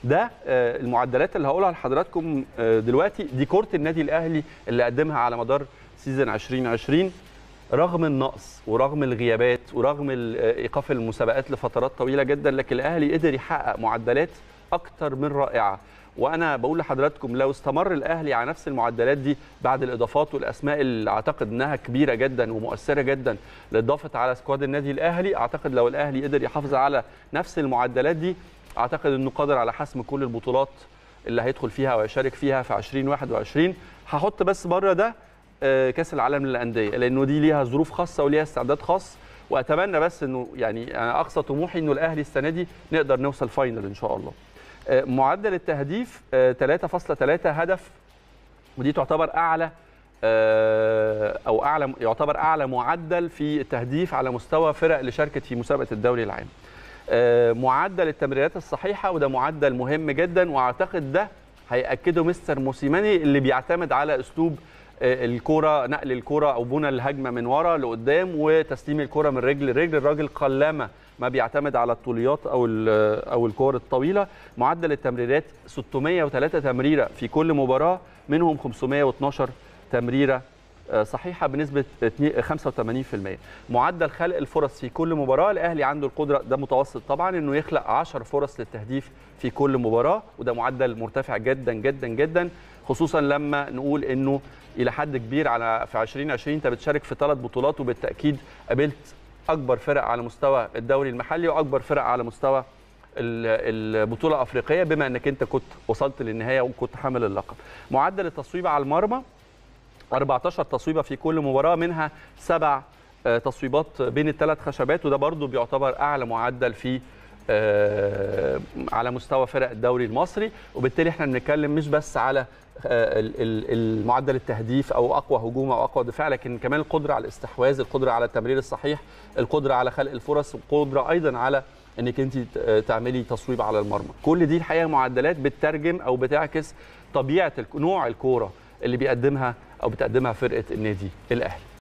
ده آه، المعدلات اللي هقولها لحضراتكم آه، دلوقتي دي كره النادي الاهلي اللي قدمها على مدار سيزون 2020 رغم النقص ورغم الغيابات ورغم ال- آه، ايقاف المسابقات لفترات طويله جدا لكن الاهلي قدر يحقق معدلات اكتر من رائعه وانا بقول لحضراتكم لو استمر الاهلي على نفس المعدلات دي بعد الاضافات والاسماء اللي اعتقد انها كبيره جدا ومؤثره جدا اللي اضافت على سكواد النادي الاهلي اعتقد لو الاهلي قدر يحافظ على نفس المعدلات دي اعتقد انه قادر على حسم كل البطولات اللي هيدخل فيها ويشارك فيها في 2021 هحط بس بره ده آه، كاس العالم للانديه لانه دي ليها ظروف خاصه وليها استعداد خاص واتمنى بس انه يعني انا اقصى طموحي انه الاهلي السنه دي نقدر نوصل فاينل ان شاء الله آه، معدل التهديف آه، 3.3 هدف ودي تعتبر اعلى آه، او اعلى يعتبر اعلى معدل في التهديف على مستوى فرق اللي شاركت في مسابقه الدوري العام آه، معدل التمريرات الصحيحه وده معدل مهم جدا واعتقد ده هياكده مستر موسيماني اللي بيعتمد على اسلوب آه، الكره نقل الكره او بنى الهجمه من ورا لقدام وتسليم الكره من رجل لرجل الراجل قلما ما بيعتمد على الطوليات او ال- او الكور الطويله معدل التمريرات 603 تمريره في كل مباراه منهم 512 تمريره آه، صحيحه بنسبه 85% معدل خلق الفرص في كل مباراه الاهلي عنده القدره ده متوسط طبعا انه يخلق 10 فرص للتهديف في كل مباراه وده معدل مرتفع جدا جدا جدا خصوصا لما نقول انه الى حد كبير على في 2020 انت بتشارك في ثلاث بطولات وبالتاكيد قابلت اكبر فرق على مستوى الدوري المحلي واكبر فرق على مستوى ال- البطوله الافريقيه بما انك انت كنت وصلت للنهايه وكنت حامل اللقب معدل التصويب على المرمى 14 تصويبه في كل مباراه منها سبع آه، تصويبات بين الثلاث خشبات وده برضو بيعتبر اعلى معدل في آه، على مستوى فرق الدوري المصري وبالتالي احنا بنتكلم مش بس على آه، ال- ال- المعدل التهديف او اقوى هجوم او اقوى دفاع لكن كمان القدره على الاستحواذ القدره على التمرير الصحيح القدره على خلق الفرص القدره ايضا على انك انت ت- تعملي تصويب على المرمى كل دي الحقيقه معدلات بتترجم او بتعكس طبيعه الك- نوع الكوره اللي بيقدمها او بتقدمها فرقه النادي الاهلي